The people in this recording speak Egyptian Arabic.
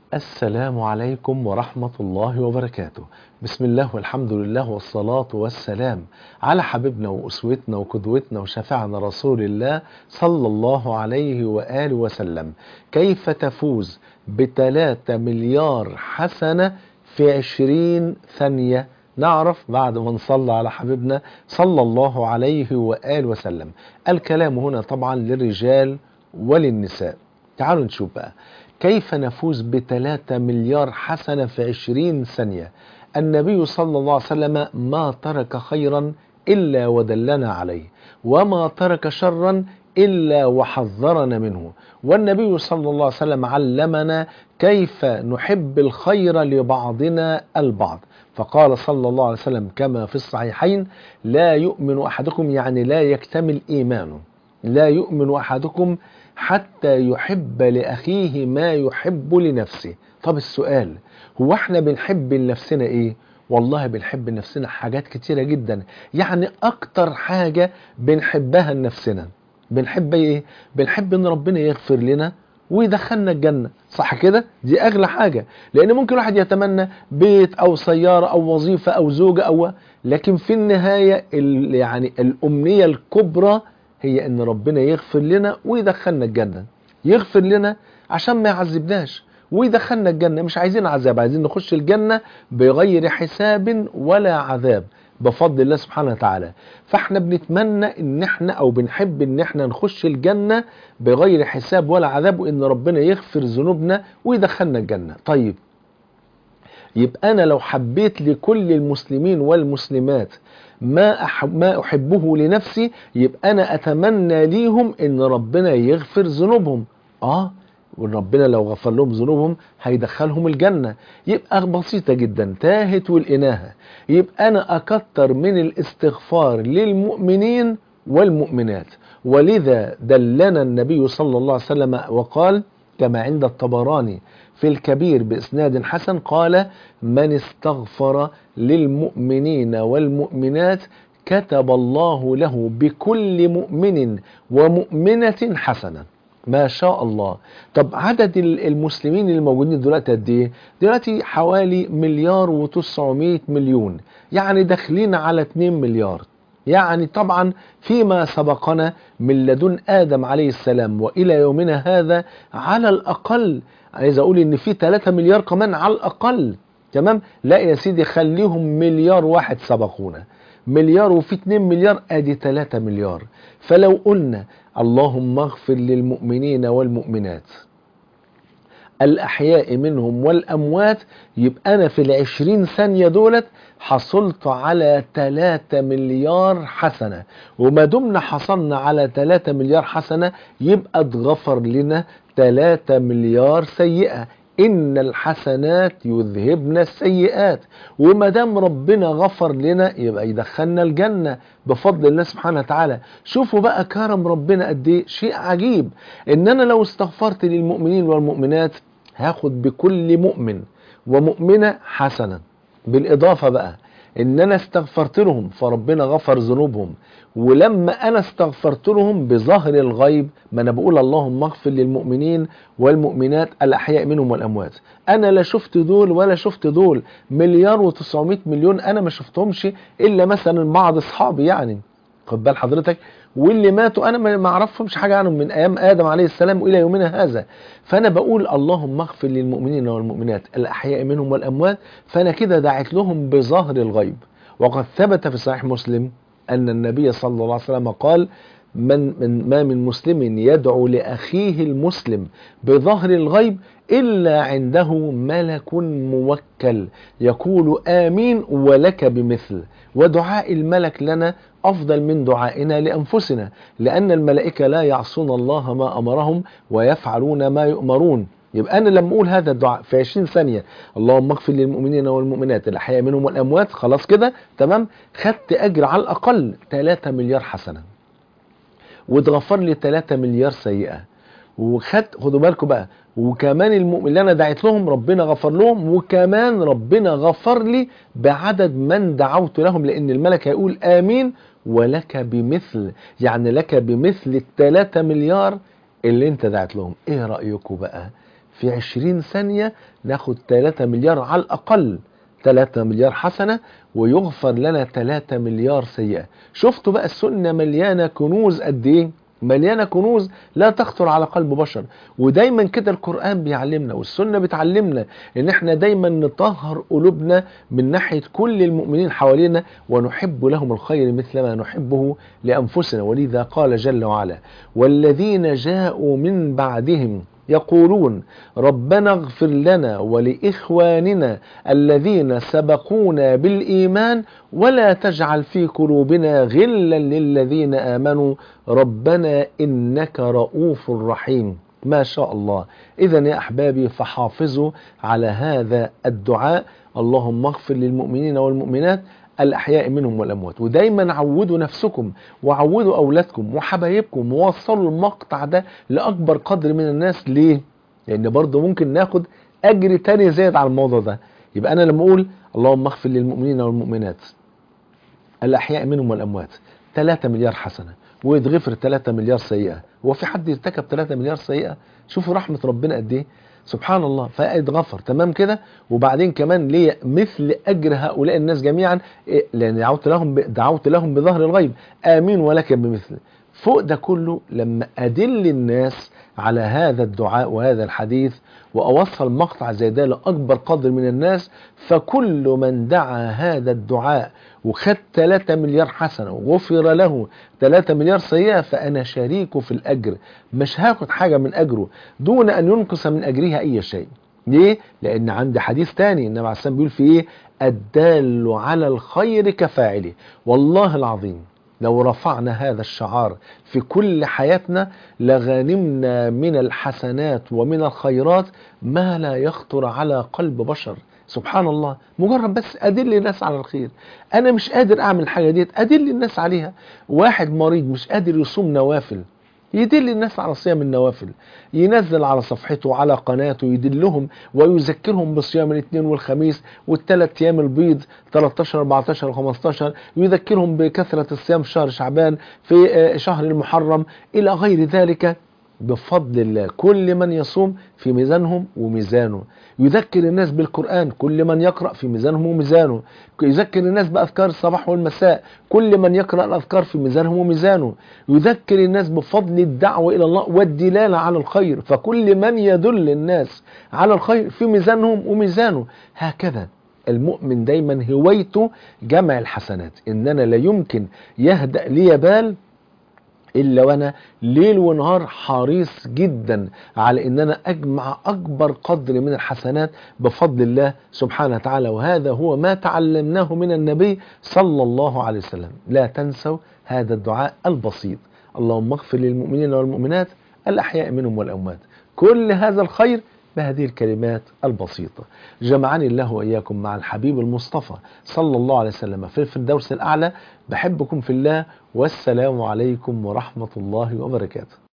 السلام عليكم ورحمة الله وبركاته بسم الله والحمد لله والصلاة والسلام على حبيبنا وأسوتنا وقدوتنا وشفعنا رسول الله صلى الله عليه وآله وسلم كيف تفوز بتلاتة مليار حسنة في عشرين ثانية نعرف بعد ما نصلى على حبيبنا صلى الله عليه وآله وسلم الكلام هنا طبعا للرجال وللنساء تعالوا نشوف بقى كيف نفوز بثلاثة مليار حسنة في عشرين ثانية النبي صلى الله عليه وسلم ما ترك خيرا إلا ودلنا عليه وما ترك شرا إلا وحذرنا منه والنبي صلى الله عليه وسلم علمنا كيف نحب الخير لبعضنا البعض فقال صلى الله عليه وسلم كما في الصحيحين لا يؤمن أحدكم يعني لا يكتمل إيمانه لا يؤمن أحدكم حتى يحب لأخيه ما يحب لنفسه طب السؤال هو احنا بنحب لنفسنا ايه والله بنحب لنفسنا حاجات كتيرة جدا يعني اكتر حاجة بنحبها لنفسنا بنحب ايه بنحب ان ربنا يغفر لنا ويدخلنا الجنة صح كده دي اغلى حاجة لان ممكن واحد يتمنى بيت او سيارة او وظيفة او زوجة او لكن في النهاية يعني الامنية الكبرى هي ان ربنا يغفر لنا ويدخلنا الجنة يغفر لنا عشان ما يعذبناش ويدخلنا الجنة مش عايزين عذاب عايزين نخش الجنة بغير حساب ولا عذاب بفضل الله سبحانه وتعالى فاحنا بنتمنى ان احنا او بنحب ان احنا نخش الجنة بغير حساب ولا عذاب وان ربنا يغفر ذنوبنا ويدخلنا الجنة طيب يبقى انا لو حبيت لكل المسلمين والمسلمات ما أحب ما احبه لنفسي يبقى انا اتمنى ليهم ان ربنا يغفر ذنوبهم اه وربنا لو غفر لهم ذنوبهم هيدخلهم الجنة يبقى بسيطة جدا تاهت والإناهة يبقى أنا أكتر من الاستغفار للمؤمنين والمؤمنات ولذا دلنا النبي صلى الله عليه وسلم وقال كما عند الطبراني في الكبير بإسناد حسن قال من استغفر للمؤمنين والمؤمنات كتب الله له بكل مؤمن ومؤمنة حسنة ما شاء الله طب عدد المسلمين الموجودين دلوقتي قد ايه دلوقتي حوالي مليار و900 مليون يعني داخلين على 2 مليار يعني طبعا فيما سبقنا من لدن آدم عليه السلام وإلى يومنا هذا على الأقل عايز أقول إن في 3 مليار كمان على الأقل تمام لا يا سيدي خليهم مليار واحد سبقونا مليار وفي 2 مليار ادي 3 مليار فلو قلنا اللهم اغفر للمؤمنين والمؤمنات الأحياء منهم والأموات يبقى أنا في العشرين ثانية دولت حصلت على 3 مليار حسنة وما دمنا حصلنا على 3 مليار حسنة يبقى اتغفر لنا 3 مليار سيئة إن الحسنات يذهبن السيئات وما دام ربنا غفر لنا يبقى يدخلنا الجنة بفضل الله سبحانه وتعالى شوفوا بقى كرم ربنا قد ايه شيء عجيب إن أنا لو استغفرت للمؤمنين والمؤمنات هاخد بكل مؤمن ومؤمنة حسنة بالإضافة بقى ان انا استغفرت لهم فربنا غفر ذنوبهم ولما انا استغفرت لهم بظهر الغيب ما انا بقول اللهم اغفر للمؤمنين والمؤمنات الاحياء منهم والاموات انا لا شفت دول ولا شفت دول مليار و900 مليون انا ما شفتهمش الا مثلا بعض اصحابي يعني خد بال حضرتك واللي ماتوا انا ما اعرفهمش حاجه عنهم من ايام ادم عليه السلام والى يومنا هذا فانا بقول اللهم اغفر للمؤمنين والمؤمنات الاحياء منهم والاموات فانا كده دعيت لهم بظهر الغيب وقد ثبت في صحيح مسلم ان النبي صلى الله عليه وسلم قال من, من ما من مسلم يدعو لاخيه المسلم بظهر الغيب الا عنده ملك موكل يقول امين ولك بمثل ودعاء الملك لنا أفضل من دعائنا لأنفسنا لأن الملائكة لا يعصون الله ما أمرهم ويفعلون ما يؤمرون يبقى أنا لما أقول هذا الدعاء في 20 ثانية اللهم اغفر للمؤمنين والمؤمنات الأحياء منهم والأموات خلاص كده تمام خدت أجر على الأقل 3 مليار حسنة واتغفر لي 3 مليار سيئة وخد خدوا بالكم بقى وكمان المؤمن اللي انا دعيت لهم ربنا غفر لهم وكمان ربنا غفر لي بعدد من دعوت لهم لان الملك هيقول امين ولك بمثل يعني لك بمثل الثلاثة مليار اللي انت دعت لهم ايه رأيكم بقى في 20 ثانية ناخد 3 مليار على الأقل 3 مليار حسنة ويغفر لنا 3 مليار سيئة شفتوا بقى السنة مليانة كنوز قد ايه مليانة كنوز لا تخطر على قلب بشر ودايما كده القرآن بيعلمنا والسنة بتعلمنا ان احنا دايما نطهر قلوبنا من ناحية كل المؤمنين حوالينا ونحب لهم الخير مثل ما نحبه لأنفسنا ولذا قال جل وعلا والذين جاءوا من بعدهم يقولون ربنا اغفر لنا ولإخواننا الذين سبقونا بالإيمان ولا تجعل في قلوبنا غلا للذين آمنوا ربنا إنك رؤوف رحيم ما شاء الله إذا يا أحبابي فحافظوا على هذا الدعاء اللهم اغفر للمؤمنين والمؤمنات الأحياء منهم والأموات ودايما عودوا نفسكم وعودوا أولادكم وحبايبكم ووصلوا المقطع ده لأكبر قدر من الناس ليه؟ لأن برضه ممكن ناخد أجر تاني زايد على الموضوع ده يبقى أنا لما أقول اللهم اغفر للمؤمنين والمؤمنات الأحياء منهم والأموات 3 مليار حسنة ويتغفر 3 مليار سيئة هو في حد يرتكب 3 مليار سيئة شوفوا رحمة ربنا قد ايه سبحان الله فاتغفر تمام كده وبعدين كمان ليه مثل اجر هؤلاء الناس جميعا إيه؟ لان دعوت لهم دعوت لهم بظهر الغيب امين ولك بمثله فوق ده كله لما ادل الناس على هذا الدعاء وهذا الحديث واوصل مقطع زي ده لاكبر قدر من الناس فكل من دعا هذا الدعاء وخد 3 مليار حسنه وغفر له 3 مليار سيئه فانا شريكه في الاجر مش هاخد حاجه من اجره دون ان ينقص من اجرها اي شيء ليه لان عندي حديث تاني النبي عليه الصلاه بيقول في ايه الدال على الخير كفاعله والله العظيم لو رفعنا هذا الشعار في كل حياتنا لغنمنا من الحسنات ومن الخيرات ما لا يخطر على قلب بشر سبحان الله مجرد بس ادل الناس على الخير انا مش قادر اعمل الحاجه ديت ادل الناس عليها واحد مريض مش قادر يصوم نوافل يدل الناس على صيام النوافل ينزل على صفحته على قناته يدلهم ويذكرهم بصيام الاثنين والخميس والثلاث ايام البيض 13 14 15 يذكرهم بكثره الصيام في شهر شعبان في شهر المحرم الى غير ذلك بفضل الله كل من يصوم في ميزانهم وميزانه يذكر الناس بالقرآن كل من يقرأ في ميزانهم وميزانه يذكر الناس بأذكار الصباح والمساء كل من يقرأ الأذكار في ميزانهم وميزانه يذكر الناس بفضل الدعوة إلى الله والدلالة على الخير فكل من يدل الناس على الخير في ميزانهم وميزانه هكذا المؤمن دايما هوايته جمع الحسنات إن أنا لا يمكن يهدأ لي بال الا وانا ليل ونهار حريص جدا على ان انا اجمع اكبر قدر من الحسنات بفضل الله سبحانه وتعالى وهذا هو ما تعلمناه من النبي صلى الله عليه وسلم لا تنسوا هذا الدعاء البسيط اللهم اغفر للمؤمنين والمؤمنات الاحياء منهم والاموات كل هذا الخير بهذه الكلمات البسيطة جمعني الله وإياكم مع الحبيب المصطفى صلى الله عليه وسلم في الفردوس الأعلى بحبكم في الله والسلام عليكم ورحمة الله وبركاته